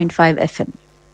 five FM.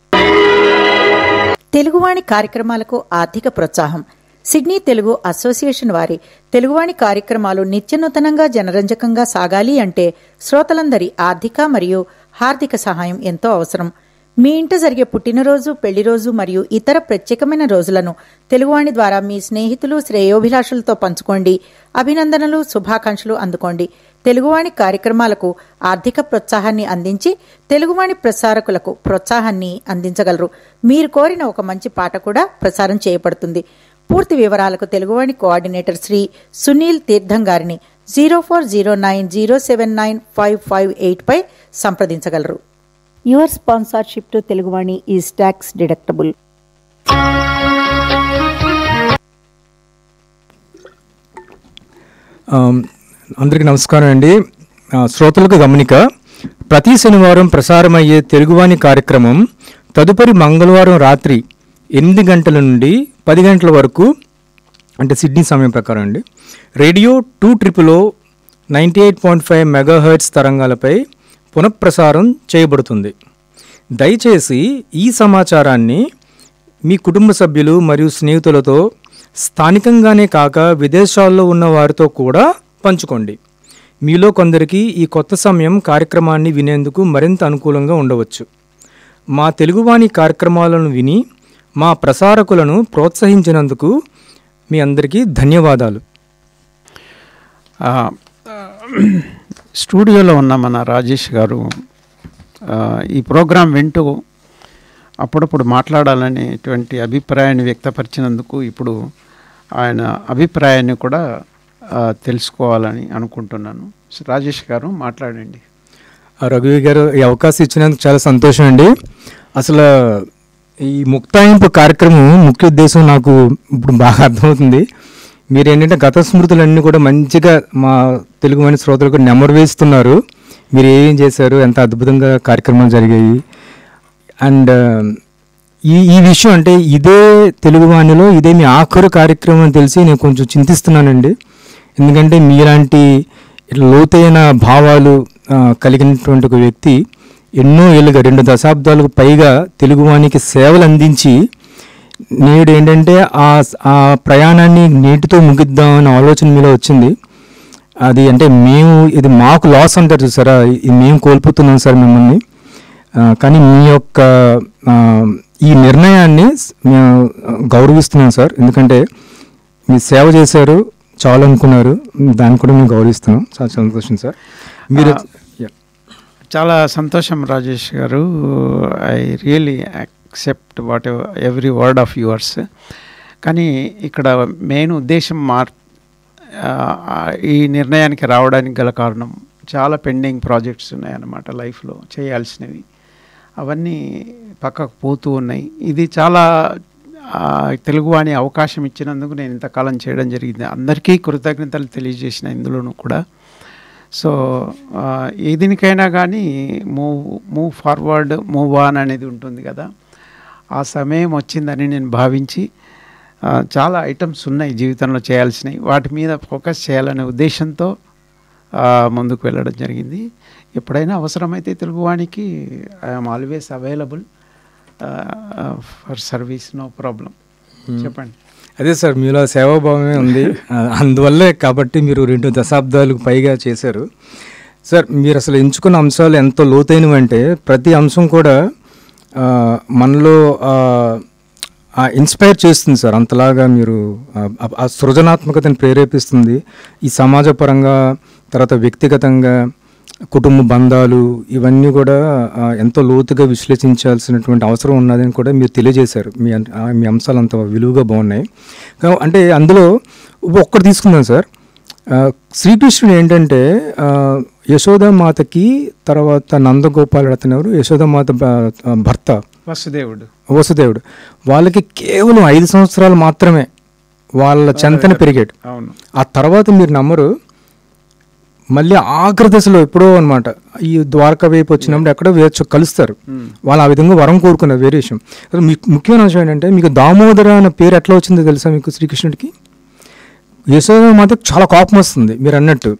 తెలుగువాణి కార్యక్రమాలకు ఆర్థిక ప్రోత్సాహం సిడ్నీ తెలుగు అసోసియేషన్ వారి తెలుగువాణి కార్యక్రమాలు నిత్యనూతనంగా జనరంజకంగా సాగాలి అంటే శ్రోతలందరి ఆర్థిక మరియు హార్దిక సహాయం ఎంతో అవసరం మీ ఇంట జరిగే పుట్టినరోజు పెళ్లిరోజు మరియు ఇతర ప్రత్యేకమైన రోజులను తెలుగువాణి ద్వారా మీ స్నేహితులు శ్రేయోభిలాషులతో పంచుకోండి అభినందనలు శుభాకాంక్షలు అందుకోండి తెలుగువాణి కార్యక్రమాలకు ఆర్థిక ప్రోత్సాహాన్ని అందించి తెలుగువాణి ప్రసారకులకు ప్రోత్సాహాన్ని అందించగలరు మీరు కోరిన ఒక మంచి పాట కూడా ప్రసారం చేయబడుతుంది పూర్తి వివరాలకు తెలుగువాణి కోఆర్డినేటర్ శ్రీ సునీల్ తీర్థం గారిని zero four zero nine zero seven nine five five eight పై సంప్రదించగలరు your sponsorship to Teluguvani is tax deductible um, అందరికీ నమస్కారం అండి ఆ, శ్రోతలకు గమనిక ప్రతి శనివారం ప్రసారమయ్యే తెలుగువాణి కార్యక్రమం తదుపరి మంగళవారం రాత్రి ఎనిమిది గంటల నుండి పది గంటల వరకు అంటే సిడ్నీ సమయం ప్రకారం అండి radio two triple o ninety eight point five megahertz తరంగాలపై పునఃప్రసారం చేయబడుతుంది దయచేసి ఈ సమాచారాన్ని మీ కుటుంబ సభ్యులు మరియు స్నేహితులతో స్థానికంగానే కాక విదేశాల్లో ఉన్న వారితో కూడా పంచుకోండి మీలో కొందరికి ఈ కొత్త సమయం కార్యక్రమాన్ని వినేందుకు మరింత అనుకూలంగా ఉండవచ్చు మా తెలుగువాణి కార్యక్రమాలను విని మా ప్రసారకులను ప్రోత్సహించినందుకు మీ అందరికీ ధన్యవాదాలు ఆ, స్టూడియోలో ఉన్న మన రాజేష్ గారు ఆ, ఈ ప్రోగ్రాం వింటూ అప్పుడప్పుడు మాట్లాడాలనేటువంటి అభిప్రాయాన్ని వ్యక్తపరిచినందుకు ఇప్పుడు ఆయన అభిప్రాయాన్ని కూడా ఆ, తెలుసుకోవాలని అనుకుంటున్నాను సో రాజేష్ గారు మాట్లాడండి ఆ రఘువీ గారు ఈ అవకాశం ఇచ్చినందుకు చాలా సంతోషం అండి అసలు ఈ ముక్తాయింపు కార్యక్రమం ముఖ్య ఉద్దేశం నాకు ఇప్పుడు బాగా అర్థమవుతుంది మీరు ఏంటంటే గత స్మృతులన్నీ కూడా మంచిగా మా తెలుగు మని శ్రోతలకు నెమరు వేస్తున్నారు మీరు ఏం చేశారు ఎంత అద్భుతంగా కార్యక్రమాలు జరిగాయి అండ్ ఈ ఈ విషయం అంటే ఇదే తెలుగు వాణిలో ఇదే మీ ఆఖరు కార్యక్రమం అని తెలిసి నేను కొంచెం చింతిస్తున్నానండి ఎందుకంటే మీలాంటి ఇట్లా లోతైన భావాలు ఆ, కలిగినటువంటి ఒక వ్యక్తి ఎన్నో ఏళ్ళుగా రెండు దశాబ్దాలకు పైగా తెలుగువానికి సేవలు అందించి నేడు ఏంటంటే ఆ ఆ ప్రయాణాన్ని నీటితో ముగిద్దాం అనే ఆలోచన మీలో వచ్చింది అది అంటే మేము ఇది మాకు లాస్ అంటారు చూసారా ఇది మేము కోల్పోతున్నాం సార్ మిమ్మల్ని ఆ, కానీ మీ యొక్క ఆ, ఈ నిర్ణయాన్ని స్- మేము గౌరవిస్తున్నాం సార్ ఎందుకంటే మీ సేవ చేశారు చాలు అనుకున్నారు దాన్ని కూడా మేము గౌరవిస్తున్నాం చాలా సంతోషం సార్ మీరు ఆ, చాలా సంతోషం రాజేష్ గారు I really accept what every word of yours కానీ ఇక్కడ మెయిన్ ఉద్దేశం మార్ ఆ, ఈ నిర్ణయానికి రావడానికి గల కారణం చాలా పెండింగ్ ప్రాజెక్ట్స్ ఉన్నాయన్నమాట లైఫ్లో చేయాల్సినవి అవన్నీ పక్కకు పోతూ ఉన్నాయి ఇది చాలా ఆ, తెలుగు వాణి అవకాశం ఇచ్చినందుకు నేను ఇంతకాలం చేయడం జరిగింది అందరికీ కృతజ్ఞతలు తెలియజేసిన ఇందులోనూ కూడా సో ఆ, ఏ దీనికైనా కానీ move move forward move on అనేది ఉంటుంది కదా ఆ సమయం వచ్చిందని నేను భావించి ఆ, చాలా ఐటమ్స్ ఉన్నాయి జీవితంలో చేయాల్సినవి వాటి మీద ఫోకస్ చేయాలనే ఉద్దేశంతో ఆ, ముందుకు వెళ్ళడం జరిగింది ఎప్పుడైనా అవసరమైతే తెలుగువానికి I'm always available for service no problem చెప్పండి అదే సార్ మీలో సేవాభావమే ఉంది ఆ, అందువల్లే కాబట్టి మీరు రెండు దశాబ్దాలకు పైగా చేశారు సార్ మీరు అసలు ఎంచుకున్న అంశాలు ఎంతో లోతైనవి అంటే ప్రతి అంశం కూడా ఆ, మనలో ఆ, ఆ ఇన్స్పైర్ చేస్తుంది సార్ అంతలాగా మీరు ఆ- ఆ సృజనాత్మకతను ప్రేరేపిస్తుంది ఈ సమాజపరంగా తర్వాత వ్యక్తిగతంగా కుటుంబ బంధాలు ఇవన్నీ కూడా ఆ, ఎంతో లోతుగా విశ్లేషించాల్సినటువంటి అవసరం ఉన్నదని కూడా మీరు తెలియజేశారు మీ అన్- ఆ, మీ అంశాలు అంత విలువగా బాగున్నాయి కా- అంటే అందులో ఒక్కటి తీసుకుందాం సార్ ఆ, శ్రీకృష్ణుడు ఏంటంటే ఆ, యశోదామాతకి తర్వాత నందగోపాలుడు అతను ఎవరు యశోదామాత భ- భర్త వసుదేవుడు వసుదేవుడు వాళ్ళకి కేవలం ఐదు సంవత్సరాలు మాత్రమే వాళ్ళ చెంతన పెరిగాడు అవును ఆ తర్వాత మీరు నమ్మరు మళ్ళీ ఆఖరి దశలో ఎప్పుడో అనమాట ఈ ద్వారకా వైపు వచ్చినప్పుడు ఎక్కడో వేర్చు కలుస్తారు వాళ్ళు ఆ విధంగా వరం కోరుకున్నారు వేరే విషయం అసలు మీకు ముఖ్యమైన విషయం ఏంటంటే మీకు దామోదర అన్న పేరు ఎట్లా వచ్చిందో తెలుసా మీకు శ్రీకృష్ణుడికి యశోద మాత్రం చాలా కోపం వస్తుంది మీరు అన్నట్టు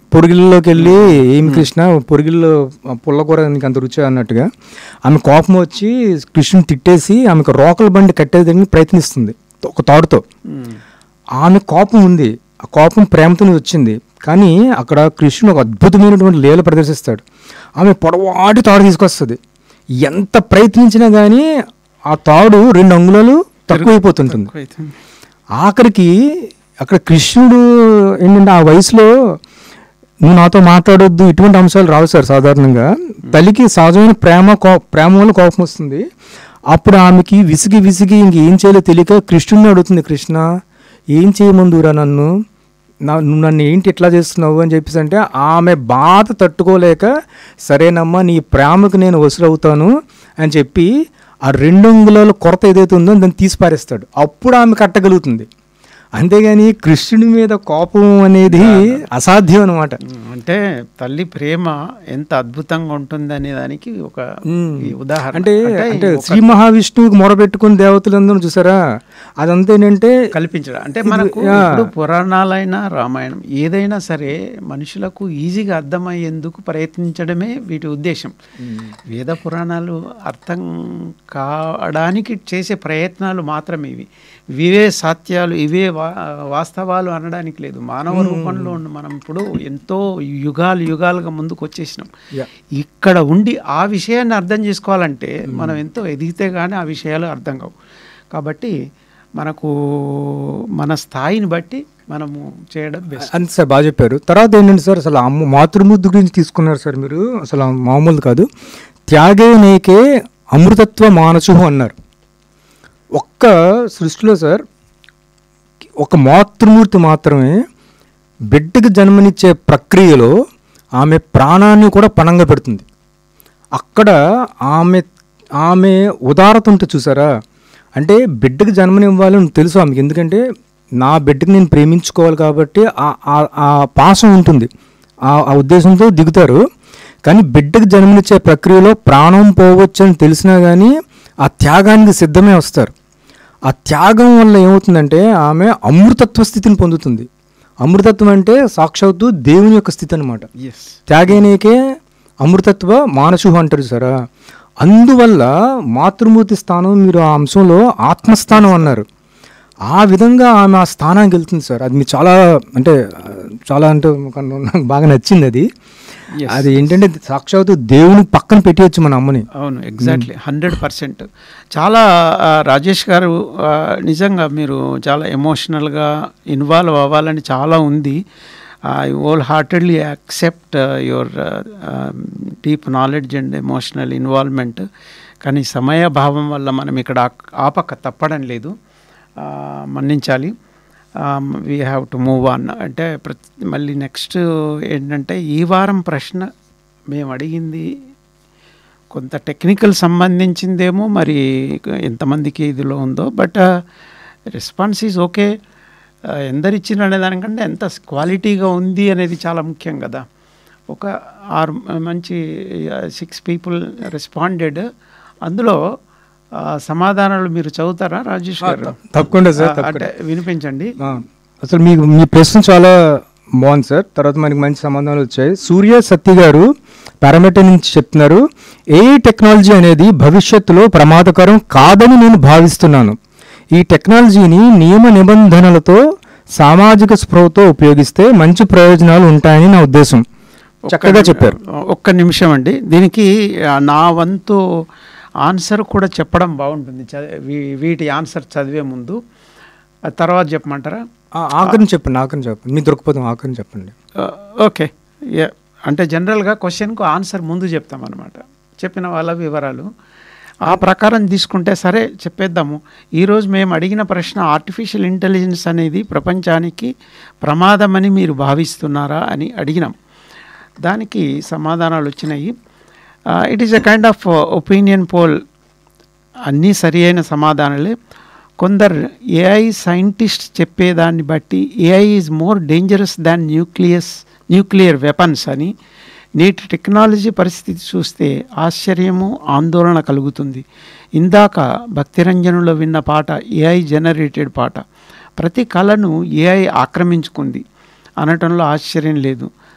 పొరిగిల్లోకి వెళ్ళి ఏమి కృష్ణ పొరిగిల్లో పుల్లకూర నీకు అంత రుచి అన్నట్టుగా ఆమె కోపం వచ్చి కృష్ణుని తిట్టేసి ఆమెకు రోకల బండి కట్టేదానికి ప్రయత్నిస్తుంది ఒక తాడుతో ఉమ్. ఆమె కోపం ఉంది ఆ కోపం ప్రేమతోనే వచ్చింది కానీ అక్కడ కృష్ణుడు ఒక అద్భుతమైనటువంటి లీల ప్రదర్శిస్తాడు ఆమె పొడవాటి తాడు తీసుకొస్తుంది ఎంత ప్రయత్నించినా కానీ ఆ తాడు రెండు అంగుళాలు తక్కువైపోతుంటుంది అవుతుంది. ఆఖరికి అక్కడ కృష్ణుడు ఏంటంటే ఆ వయసులో నువ్వు నాతో మాట్లాడొద్దు ఇటువంటి అంశాలు రావు సార్ సాధారణంగా తల్లికి సహజమైన ప్రేమ కో ప్రేమ వల్ల కోపం వస్తుంది అప్పుడు ఆమెకి విసిగి విసిగి ఇంకేం చేయాలో తెలియక కృష్ణుడిని అడుగుతుంది కృష్ణ ఏం చేయమందురా నన్ను నా నువ్వు నన్ను ఏంటి ఇట్లా చేస్తున్నావు అని చెప్పేసి అంటే ఆమె బాధ తట్టుకోలేక సరేనమ్మా నీ ప్రేమకు నేను వసులవుతాను అని చెప్పి ఆ రెండు అంగుళాల కొరత ఏదైతే ఉందో దాన్ని తీసి పారేస్తాడు అప్పుడు ఆమె కట్టగలుగుతుంది అంతేగాని కృష్ణుడి మీద కోపం అనేది అసాధ్యం అనమాట ఉమ్, అంటే తల్లి ప్రేమ ఎంత అద్భుతంగా ఉంటుంది అనే దానికి ఒక ఉమ్. ఈ ఉదాహరణ అంటే అంటే అంటే ఒక శ్రీ మహావిష్ణువుకి మొరబెట్టుకుని దేవతలందరూ చూసారా అదంతా ఏంటంటే కల్పించడం అంటే మనకు యా. ఇప్పుడు పురాణాలైనా రామాయణం ఏదైనా సరే మనుషులకు ఈజీగా అర్థమయ్యేందుకు ప్రయత్నించడమే వీటి ఉద్దేశం వేద పురాణాలు అర్థం కావడానికి చేసే ప్రయత్నాలు మాత్రమే ఇవి ఇవే సత్యాలు ఇవే వా వాస్తవాలు అనడానికి లేదు మానవ రూపంలో ఉన్న మనం ఇప్పుడు ఎంతో యుగాలు యుగాలుగా ముందుకు వచ్చేసినాం యా. ఇక్కడ ఉండి ఆ విషయాన్ని అర్థం చేసుకోవాలంటే మనం ఎంతో ఎదిగితే కానీ ఆ విషయాలు అర్థం కావు కాబట్టి మనకు మన స్థాయిని బట్టి మనము చేయడం బెస్ట్ అంతే సార్ బాగా చెప్పారు తర్వాత ఏంటంటే సార్ అసలు అమ్మ మాతృముద్దు గురించి తీసుకున్నారు సార్ మీరు అసలు మామూలు కాదు త్యాగే నేకే అమృతత్వ మానసుహు అన్నారు ఒక్క సృష్టిలో సార్ ఒక మాతృమూర్తి మాత్రమే బిడ్డకి జన్మనిచ్చే ప్రక్రియలో ఆమె ప్రాణాన్ని కూడా పణంగా పెడుతుంది అక్కడ ఆమె ఆమె ఉదారత ఉంటే చూసారా అంటే బిడ్డకి జన్మనివ్వాలని తెలుసు ఆమెకి ఎందుకంటే నా బిడ్డకి నేను ప్రేమించుకోవాలి కాబట్టి ఆ- ఆ- ఆ పాసం ఉంటుంది ఆ ఆ ఉద్దేశంతో దిగుతారు కానీ బిడ్డకి జన్మనిచ్చే ప్రక్రియలో ప్రాణం పోవచ్చు అని తెలిసినా కానీ ఆ త్యాగానికి సిద్ధమే వస్తారు ఆ త్యాగం వల్ల ఏమవుతుందంటే ఆమె అమృతత్వ స్థితిని పొందుతుంది అమృతత్వం అంటే సాక్షాత్తు దేవుని యొక్క స్థితి అనమాట ఎస్ త్యాగేనేకే అమృతత్వ మానసు అంటారు సారా అందువల్ల మాతృమూర్తి స్థానం మీరు ఆ అంశంలో ఆత్మస్థానం అన్నారు ఆ విధంగా ఆమె ఆ స్థానానికి వెళ్తుంది సార్ అది మీకు చాలా అంటే ఆ, చాలా అంటే ఒక నాకు బాగా నచ్చింది అది Yes. అది ఏంటంటే సాక్షాత్తు దేవుని పక్కన పెట్టేయచ్చు మన అమ్మని అవును ఎగ్జాక్ట్లీ హండ్రెడ్ పర్సెంట్ చాలా ఆ, రాజేష్ గారు ఆ, నిజంగా మీరు చాలా ఎమోషనల్గా ఇన్వాల్వ్ అవ్వాలని చాలా ఉంది I wholeheartedly accept your deep knowledge and emotional involvement కానీ సమయభావం వల్ల మనం ఇక్కడ ఆక్- ఆపక తప్పడం లేదు ఆ, మన్నించాలి we have to move on అంటే ప్రతి మళ్ళీ నెక్స్ట్ ఏంటంటే ఈ వారం ప్రశ్న మేము అడిగింది కొంత టెక్నికల్ సంబంధించిందేమో మరి ఎంతమందికి ఇదిలో ఉందో బట్ రెస్పాన్స్ ఈజ్ ఓకే ఎందరిచ్చిన అనే దానికంటే ఎంత క్వాలిటీగా ఉంది అనేది చాలా ముఖ్యం కదా ఒక ఆరు మంచి సిక్స్ పీపుల్ రెస్పాండెడ్ అందులో ఆ, సమాధానాలు మీరు చదువుతారా రాజేష్ గారు తప్పకుండా సార్ ఆ, తప్పకుండా అంటే వినిపించండి ఆ, అసలు మీకు మీ ప్రశ్న చాలా బాగుంది సార్ తర్వాత మనకి మంచి సమాధానాలు వచ్చాయి సూర్య సత్య గారు పారామీటర్ నుంచి చెప్తున్నారు ఏఐ టెక్నాలజీ అనేది భవిష్యత్తులో ప్రమాదకరం కాదని నేను భావిస్తున్నాను ఈ టెక్నాలజీని నియమ నిబంధనలతో సామాజిక స్పృహతో ఉపయోగిస్తే మంచి ప్రయోజనాలు ఉంటాయని నా ఉద్దేశం ఒక్క చక్కగా నిమి- చెప్పారు ఒక్క నిమిషం అండి దీనికి ఆ, నా వంతు ఆన్సర్ కూడా చెప్పడం బాగుంటుంది చ- వీ- వీటి ఆన్సర్ చదివే ముందు ఆ తర్వాత చెప్పమంటారా ఆ, ఆఖరిని చెప్పండి ఆఖరిని చెప్పండి మీ దృక్పథం ఆఖరిని చెప్పండి ఆ, ఓకే యా. అంటే జనరల్గా క్వశ్చన్కు ఆన్సర్ ముందు చెప్తామన్నమాట చెప్పిన వాళ్ళ వివరాలు ఆ ప్రకారం తీసుకుంటే సరే చెప్పేద్దాము ఈరోజు మేము అడిగిన ప్రశ్న ఆర్టిఫిషియల్ ఇంటెలిజెన్స్ అనేది ప్రపంచానికి ప్రమాదమని మీరు భావిస్తున్నారా అని అడిగినాం దానికి సమాధానాలు వచ్చినాయి it is a kind of opinion poll అన్నీ సరి అయిన సమాధానాలే కొందరు ఏఐ సైంటిస్ట్ చెప్పేదాన్ని బట్టి AI is more dangerous than nucleus nuclear weapons అని నేటి టెక్నాలజీ పరిస్థితి చూస్తే ఆశ్చర్యము ఆందోళన కలుగుతుంది ఇందాక భక్తిరంజనులో విన్న పాట ఏఐ జనరేటెడ్ పాట ప్రతి కళను ఏఐ ఆక్రమించుకుంది అనటంలో ఆశ్చర్యం లేదు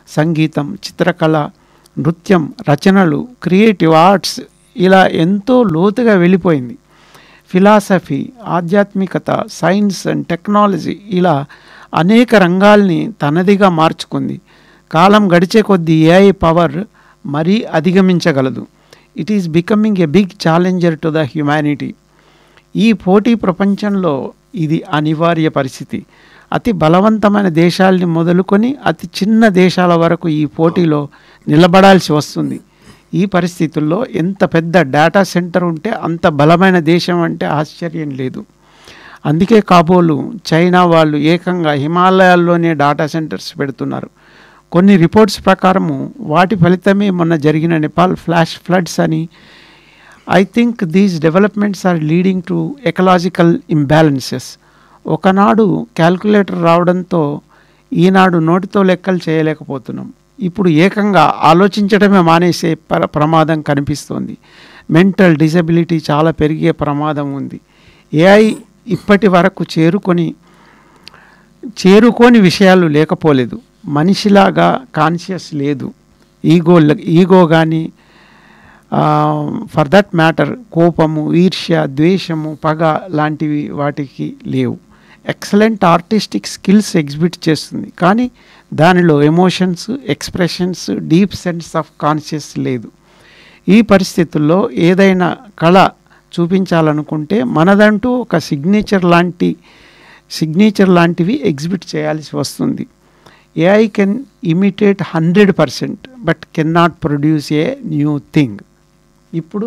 సంగీతం చిత్రకళ నృత్యం రచనలు క్రియేటివ్ ఆర్ట్స్ ఇలా ఎంతో లోతుగా వెళ్ళిపోయింది ఫిలాసఫీ ఆధ్యాత్మికత సైన్స్ అండ్ టెక్నాలజీ ఇలా అనేక రంగాల్ని తనదిగా మార్చుకుంది కాలం గడిచే కొద్దీ ఏఐ పవర్ మరీ అధిగమించగలదు it is becoming a big challenger to the humanity ఈ పోటీ ప్రపంచంలో ఇది అనివార్య పరిస్థితి అతి బలవంతమైన దేశాల్ని మొదలుకొని అతి చిన్న దేశాల వరకు ఈ పోటీలో నిలబడాల్సి వస్తుంది ఈ పరిస్థితుల్లో ఎంత పెద్ద డేటా సెంటర్ ఉంటే అంత బలమైన దేశం అంటే ఆశ్చర్యం లేదు అందుకే కాబోలు చైనా వాళ్ళు ఏకంగా హిమాలయాల్లోనే డేటా సెంటర్స్ పెడుతున్నారు కొన్ని రిపోర్ట్స్ ప్రకారము వాటి ఫలితమే మొన్న జరిగిన నేపాల్ ఫ్లాష్ ఫ్లడ్స్ అని I think these developments are leading to ecological imbalances ఒకనాడు క్యాల్కులేటర్ రావడంతో ఈనాడు నోటితో లెక్కలు చేయలేకపోతున్నాం ఇప్పుడు ఏకంగా ఆలోచించడమే మానేసే ప్ర ప్రమాదం కనిపిస్తోంది మెంటల్ డిజబిలిటీ చాలా పెరిగే ప్రమాదం ఉంది ఏఐ ఇప్పటి వరకు చేరుకొని చేరుకోని విషయాలు లేకపోలేదు మనిషిలాగా కాన్షియస్ లేదు ఈగో ఈగో కానీ ఫర్ దట్ మ్యాటర్ కోపము ఈర్ష్య ద్వేషము పగ లాంటివి వాటికి లేవు ఎక్సలెంట్ ఆర్టిస్టిక్ స్కిల్స్ ఎగ్జిబిట్ చేస్తుంది కానీ దానిలో emotions expressions deep sense of conscious లేదు ఈ పరిస్థితుల్లో ఏదైనా కళ చూపించాలనుకుంటే మనదంటూ ఒక సిగ్నేచర్ లాంటి సిగ్నేచర్ లాంటివి ఎగ్జిబిట్ చేయాల్సి వస్తుంది AI can imitate hundred percent but can not produce a new thing ఇప్పుడు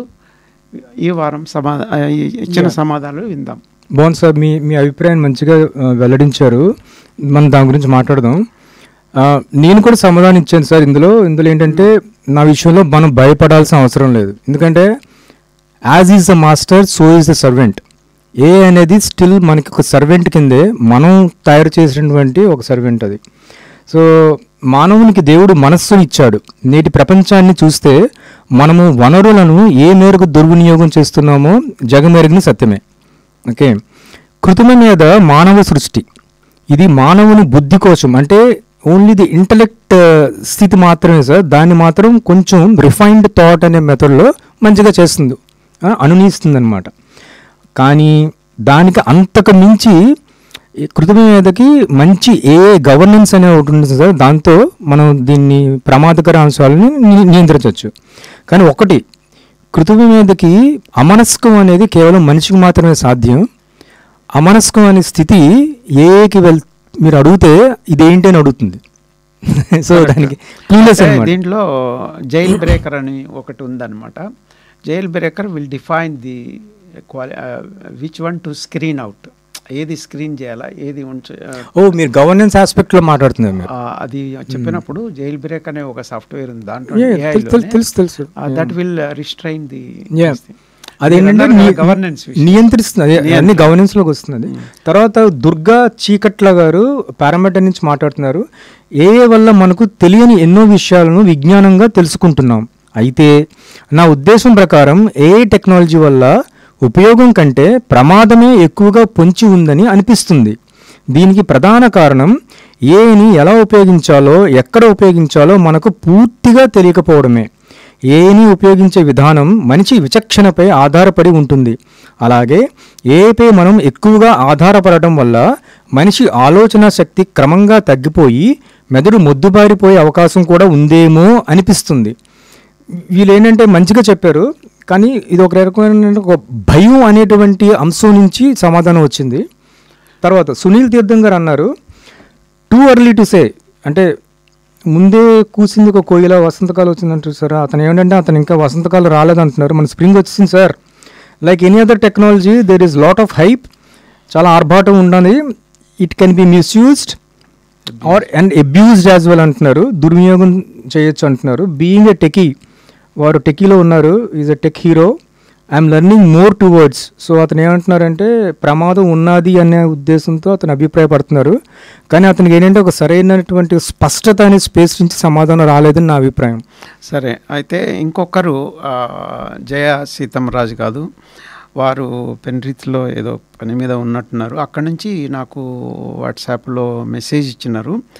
ఈ వారం సమా ఇచ్చిన Yeah. సమాధానాలు విందాం బాగుంది సార్ మీ మీ అభిప్రాయం మంచిగా ఆ, వెల్లడించారు మనం దాని గురించి మాట్లాడదాం ఆ, నేను కూడా సమాధానం ఇచ్చాను సార్ ఇందులో ఇందులో ఏంటంటే నా విషయంలో మనం భయపడాల్సిన అవసరం లేదు ఎందుకంటే as is the master so is the servant ఏ అనేది స్టిల్ మనకి ఒక సర్వెంట్ కిందే మనం తయారు చేసినటువంటి ఒక సర్వెంట్ అది సో మానవునికి దేవుడు మనస్సును ఇచ్చాడు నేటి ప్రపంచాన్ని చూస్తే మనము వనరులను ఏ మేరకు దుర్వినియోగం చేస్తున్నామో జగమెరిగిన సత్యమే ఓకే కృత్రిమ మీద మానవ సృష్టి ఇది మానవుని బుద్ధి కోసం అంటే ఓన్లీ ది ఇంటలెక్ట్ స్థితి మాత్రమే సార్ దాన్ని మాత్రం కొంచెం రిఫైన్డ్ థాట్ అనే మెథడ్లో మంచిగా చేస్తుంది అనునీస్తుంది అనమాట కానీ దానికి అంతకు మించి ఈ కృత్రిమ మీదకి మంచి ఏ గవర్నెన్స్ అనే ఒకటి ఉంటుంది సార్ దాంతో మనం దీన్ని ప్రమాదకర అంశాలను ని- నియంత్రించవచ్చు కానీ ఒకటి కృత్రిమ మీదకి అమనస్కం అనేది కేవలం మనిషికి మాత్రమే సాధ్యం అమనస్కం అనే స్థితి ఏకి వెల్ మీరు అడిగితే ఇదేంటి అని అడుగుతుంది సో దానికి క్లీనెస్ అంటే అనమాట దీంట్లో జైల్ బ్రేకర్ అని ఒకటి ఉందన్నమాట jail breaker will define the quality which one to screen out ఏది స్క్రీన్ చేయాలా ఏది ఉంచ ఓ మీరు గవర్నెన్స్ ఆస్పెక్ట్ లో మాట్లాడుతున్నారు మీరు ఆ, అది చెప్పినప్పుడు జైల్ బ్రేక్ అనే ఒక సాఫ్ట్వేర్ ఉంది దాంట్లో Yeah, తెలు- తెలు- తెలుసు తెలుసు that will restrain the Yeah. అదేంటంటే ని- గవర్నెన్స్ నియంత్రిస్తుంది అదే అన్ని నియంత్రణ. గవర్నెన్స్ లోకి వస్తుంది తర్వాత దుర్గా చీకట్ల గారు పారామీటర్ నుంచి మాట్లాడుతున్నారు ఏ వల్ల మనకు తెలియని ఎన్నో విషయాలను విజ్ఞానంగా తెలుసుకుంటున్నాం అయితే నా ఉద్దేశం ప్రకారం ఏ టెక్నాలజీ వల్ల ఉపయోగం కంటే ప్రమాదమే ఎక్కువగా పొంచి ఉందని అనిపిస్తుంది దీనికి ప్రధాన కారణం ఏని ఎలా ఉపయోగించాలో ఎక్కడ ఉపయోగించాలో మనకు పూర్తిగా తెలియకపోవడమే ఏని ఉపయోగించే విధానం మనిషి విచక్షణపై ఆధారపడి ఉంటుంది అలాగే ఏపై మనం ఎక్కువగా ఆధారపడటం వల్ల మనిషి ఆలోచన శక్తి క్రమంగా తగ్గిపోయి మెదడు మొద్దుబారిపోయే అవకాశం కూడా ఉందేమో అనిపిస్తుంది వీళ్ళు ఏంటంటే మంచిగా చెప్పారు కానీ ఇది ఒక రకమైన ఒక భయం అనేటువంటి అంశం నుంచి సమాధానం వచ్చింది తర్వాత సునీల్ తీర్థం గారు అన్నారు టూ అర్లీ టు సే అంటే ముందే కూసింది ఒక కోయిల వసంతకాలం వచ్చిందంటారు సార్ అతను ఏంటంటే అతను ఇంకా వసంతకాలం రాలేదంటున్నారు మన స్ప్రింగ్ వచ్చింది sir like any other technology there is lot of hype చాలా ఆర్భాటం ఉన్నది it can be misused or and abused as well అంటున్నారు దుర్వినియోగం చేయొచ్చు అంటున్నారు బీయింగ్ ఎ టెకీ వారు టెకీలో ఉన్నారు is a tech hero I'm learning more towards so అతను ఏమంటున్నారంటే ప్రమాదం ఉన్నది అనే ఉద్దేశంతో అతను అభిప్రాయపడుతున్నారు కానీ అతనికి ఏంటంటే ఒక సరైనటువంటి స్పష్టత అనే స్పేస్ నుంచి సమాధానం రాలేదని నా అభిప్రాయం సరే అయితే ఇంకొకరు ఆ, జయ సీతమ్మరాజు కాదు వారు పెన్రిత్లో ఏదో పని మీద ఉన్నట్టున్నారు అక్కడి నుంచి నాకు వాట్సాప్లో మెసేజ్ ఇచ్చినారు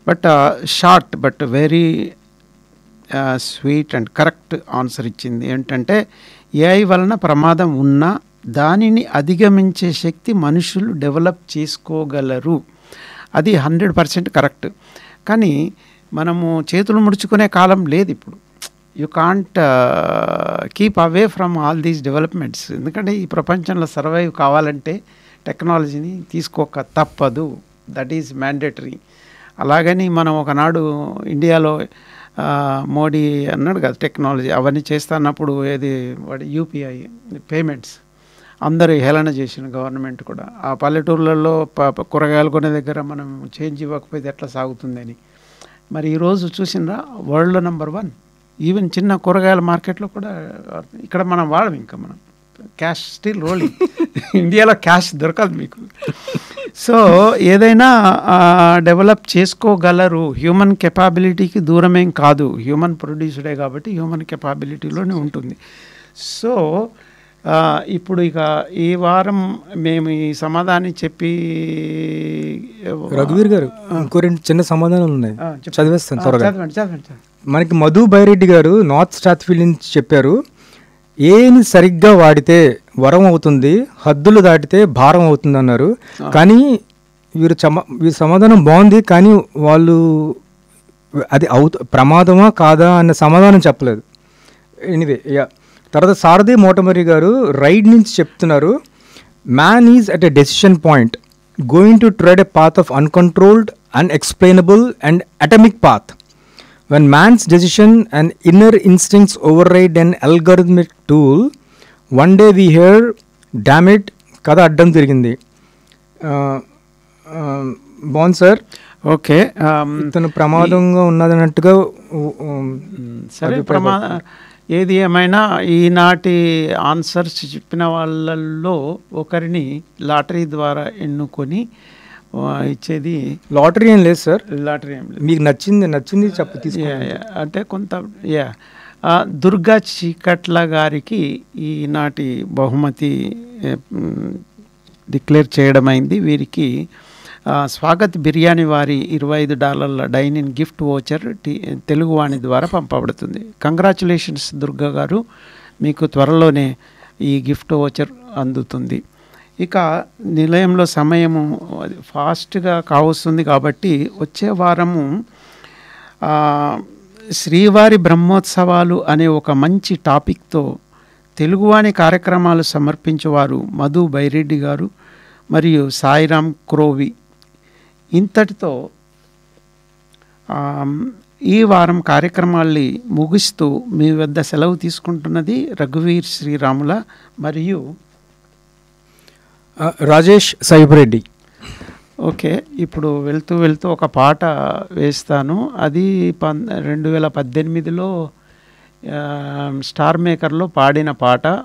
but short but very sweet and correct answer ఇచ్చింది ఏంటంటే ఏఐ వలన ప్రమాదం ఉన్నా దానిని అధిగమించే శక్తి మనుషులు డెవలప్ చేసుకోగలరు అది హండ్రెడ్ పర్సెంట్ కరెక్ట్ కానీ మనము చేతులు ముడుచుకునే కాలం లేదు ఇప్పుడు you can't keep away from all these developments ఎందుకంటే ఈ ప్రపంచంలో సర్వైవ్ కావాలంటే టెక్నాలజీని తీసుకోక తప్పదు దట్ ఈజ్ మ్యాండేటరీ అలాగని మనం ఒకనాడు ఇండియాలో ఆ, మోడీ అన్నాడు కదా టెక్నాలజీ అవన్నీ చేస్తున్నప్పుడు ఏది వాడి యూపీఐ పేమెంట్స్ అందరూ హేళన చేసిన గవర్నమెంట్ కూడా ఆ పల్లెటూర్లలో ప- ప- కూరగాయలు కొనే దగ్గర మనం చేంజ్ ఇవ్వకపోతే ఎట్లా సాగుతుందని మరి ఈరోజు చూసిండ్రా వరల్డ్లో నెంబర్ వన్ ఈవెన్ చిన్న కూరగాయల మార్కెట్లో కూడా ఇక్కడ మనం వాడం ఇంకా మనం క్యాష్ స్టిల్ రోలింగ్ ఇండియాలో క్యాష్ దొరకదు మీకు సో ఏదైనా డెవలప్ చేసుకోగలరు హ్యూమన్ కెపాబిలిటీకి దూరమేం కాదు హ్యూమన్ ప్రొడ్యూస్డే కాబట్టి హ్యూమన్ కెపాబిలిటీలోనే ఉంటుంది సో ఆ, ఇప్పుడు ఇక ఈ వారం మేము ఈ సమాధానం చెప్పి రఘువీర్ గారు ఇంకో రెండు చిన్న సమాధానాలు ఉన్నాయి ఆ, చెప్పండి. చదివేస్తాను ఆ, త్వరగా చదవండి చదవండి చదవండి. మనకి మధు బైరెడ్డి గారు నార్త్ స్టాత్ఫీల్డ్ నుంచి చెప్పారు ఏని సరిగ్గా వాడితే వరం అవుతుంది హద్దులు దాటితే భారం అవుతుంది అన్నారు కానీ వీరు చమ వీరి సమాధానం బాగుంది కానీ వాళ్ళు అది అవుతు ప్రమాదమా కాదా అన్న సమాధానం చెప్పలేదు ఎనివే యా తర్వాత సారథి మోటమరి గారు రైడ్ నుంచి చెప్తున్నారు man is at a decision point going to tread a path of uncontrolled unexplainable and atomic path When man's decision and inner instincts override an algorithmic tool, one day we hear, damn it, కథ అడ్డం తిరిగింది బాగుంది sir okay ఆమ్, ఇతను ప్రమాదంగా ఉన్నదన్నట్టుగా ఉ- ఉ- సరే ప్రమా ఏది ఏమైనా ఈనాటి ఆన్సర్స్ చెప్పిన వాళ్ళల్లో ఒకరిని లాటరీ ద్వారా ఎన్నుకొని ఆ, ఇచ్చేది లాటరీ ఏం లేదు సార్ లాటరీ ఏం లేదు మీకు నచ్చింది నచ్చింది చెప్పు తీసుకో యా, యా. అంటే కొంత యా ఆ, దుర్గా చీకట్ల గారికి ఈనాటి బహుమతి డిక్లేర్ చేయడమైంది వీరికి ఆ, స్వాగత్ బిర్యానీ వారి ఇరవై ఐదు డాలర్ల డైనింగ్ గిఫ్ట్ ఓచర్ టి తెలుగువాణి ద్వారా పంపబడుతుంది కంగ్రాచులేషన్స్ దుర్గా గారు మీకు త్వరలోనే ఈ గిఫ్ట్ ఓచర్ అందుతుంది ఇక నిలయంలో సమయము అది ఫాస్ట్గా కావస్తుంది కాబట్టి వచ్చే వారము ఆ, శ్రీవారి బ్రహ్మోత్సవాలు అనే ఒక మంచి టాపిక్తో తెలుగువాణి కార్యక్రమాలు సమర్పించేవారు మధు బైరెడ్డి గారు మరియు సాయిరామ్ క్రోవి ఇంతటితో ఆ, ఈ వారం కార్యక్రమాల్ని ముగిస్తూ మీ వద్ద సెలవు తీసుకుంటున్నది రఘువీర్ శ్రీరాముల మరియు ఆ, రాజేష్ సైబరెడ్డి ఓకే ఇప్పుడు వెళ్తూ వెళ్తూ ఒక పాట వేస్తాను అది పన్ రెండు వేల పద్దెనిమిదిలో ఆ, స్టార్ మేకర్లో పాడిన పాట